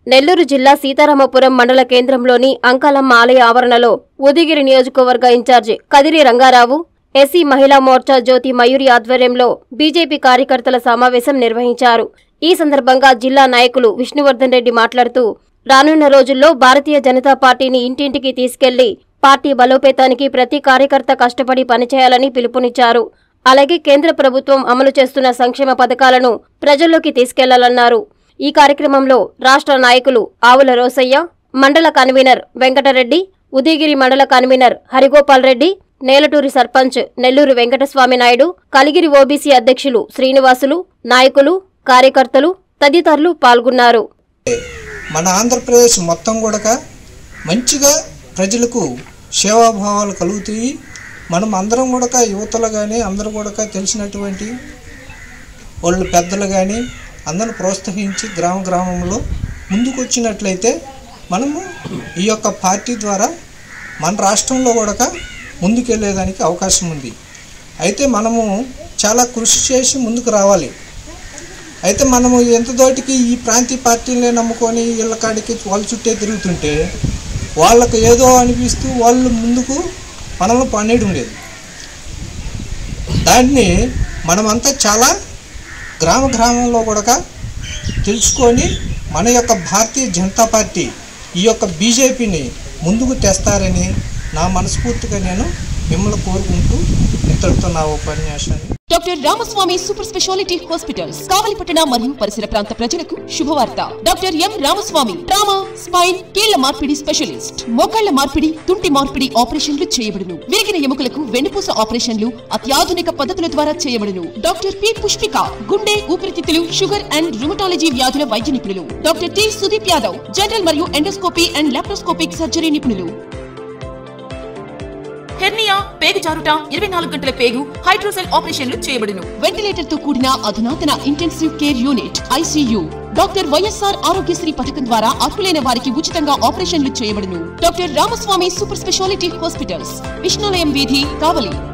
నెల్లూరు జిల్లా సీతారామపురం మండల కేంద్రంలోని అంకాలమ్మ ఆలయ ఆవరణలో ఉదయగిరి నియోజకవర్గ ఇన్ఛార్జి కదిరి రంగారావు ఎస్సీ మహిళా మోర్చా జ్యోతి మయూరి ఆధ్వర్యంలో బీజేపీ కార్యకర్తల సమావేశం నిర్వహించారు ఈ సందర్భంగా జిల్లా నాయకులు విష్ణువర్ధన్ రెడ్డి మాట్లాడుతూ రానున్న రోజుల్లో భారతీయ జనతా పార్టీని ఇంటింటికి తీసుకెళ్లి పార్టీ బలోపేతానికి ప్రతి కార్యకర్త కష్టపడి పనిచేయాలని పిలుపునిచ్చారు అలాగే కేంద్ర ప్రభుత్వం అమలు చేస్తున్న సంక్షేమ పథకాలను ప్రజల్లోకి తీసుకెళ్లాలన్నారు ఈ కార్యక్రమంలో రాష్ట్ర నాయకులు ఆవుల రోసయ్య మండల కన్వీనర్ వెంకటరెడ్డి ఉదయగిరి మండల కన్వీనర్ హరిగోపాల్ రెడ్డి నేలటూరి సర్పంచ్ నెల్లూరు వెంకటస్వామి నాయుడు కలిగిరి ఓబీసీ అధ్యక్షులు శ్రీనివాసులు నాయకులు కార్యకర్తలు తదితరులు పాల్గొన్నారు మన ఆంధ్రప్రదేశ్ మొత్తం కూడా మంచిగా ప్రజలకు సేవాభావాలు కలుగుతాయి మనం అందరం కూడా యువతలు కానీ అందరూ కూడా తెలిసినటువంటి వాళ్ళు పెద్దలు కానీ అందరిని ప్రోత్సహించి గ్రామ గ్రామంలో ముందుకు వచ్చినట్లయితే మనము ఈ యొక్క పార్టీ ద్వారా మన రాష్ట్రంలో కూడా ముందుకెళ్ళేదానికి అవకాశం ఉంది అయితే మనము చాలా కృషి చేసి ముందుకు రావాలి అయితే మనము ఎంత దోటికి ఈ ప్రాంతీయ పార్టీలనే నమ్ముకొని వీళ్ళ కాడికి వాళ్ళ చుట్టే తిరుగుతుంటే వాళ్ళకు ఏదో అనిపిస్తూ వాళ్ళు ముందుకు మనల్ని పనేయడం లేదు దాన్ని మనమంతా చాలా గ్రామ గ్రామంలో కూడా తెలుసుకొని మన యొక్క భారతీయ జనతా పార్టీ ఈ యొక్క బీజేపీని ముందుకు తెస్తారని నా మనస్ఫూర్తిగా నేను మిమ్మల్ని కోరుకుంటూ ఇంతటితో నా ఉపన్యాసాన్ని doctor Ramaswamy super speciality hospitals కావలిపట్టణ మరియు పరిసర ప్రాంత ప్రజలకు శుభవార్త doctor M Ramaswamy trauma spine కీళ్ల మార్పిడి స్పెషలిస్ట్ మోకాళ్ల మార్పిడి తుంటి మార్పిడి ఆపరేషన్లు చేయబడును విరిగిన ఎముకలకు వెన్నుపూస ఆపరేషన్లు అత్యాధునిక పద్ధతుల ద్వారా చేయబడును డాక్టర్ పి పుష్పిక గుండె ఊపిరితిత్తులు షుగర్ అండ్ రుమటాలజీ వ్యాధుల వైద్య నిపుణులు doctor T Sudeep Yadav general మరియు ఎండోస్కోపీ అండ్ లాప్రోస్కోపిక్ సర్జరీ నిపుణులు హెర్నియా పేగు జారుట ఇరవై నాలుగు గంటల పేగు హైడ్రోసెల్ ఆపరేషన్లు చేయబడును వెంటిలేటర్ తో కూడిన అధునాతన intensive care unit ICU doctor YSR Aarogyasri పథకం ద్వారా అర్హులైన వారికి ఉచితంగా ఆపరేషన్లు చేయబడును doctor Ramaswamy super speciality hospitals Vishnalayam వీధి కావలి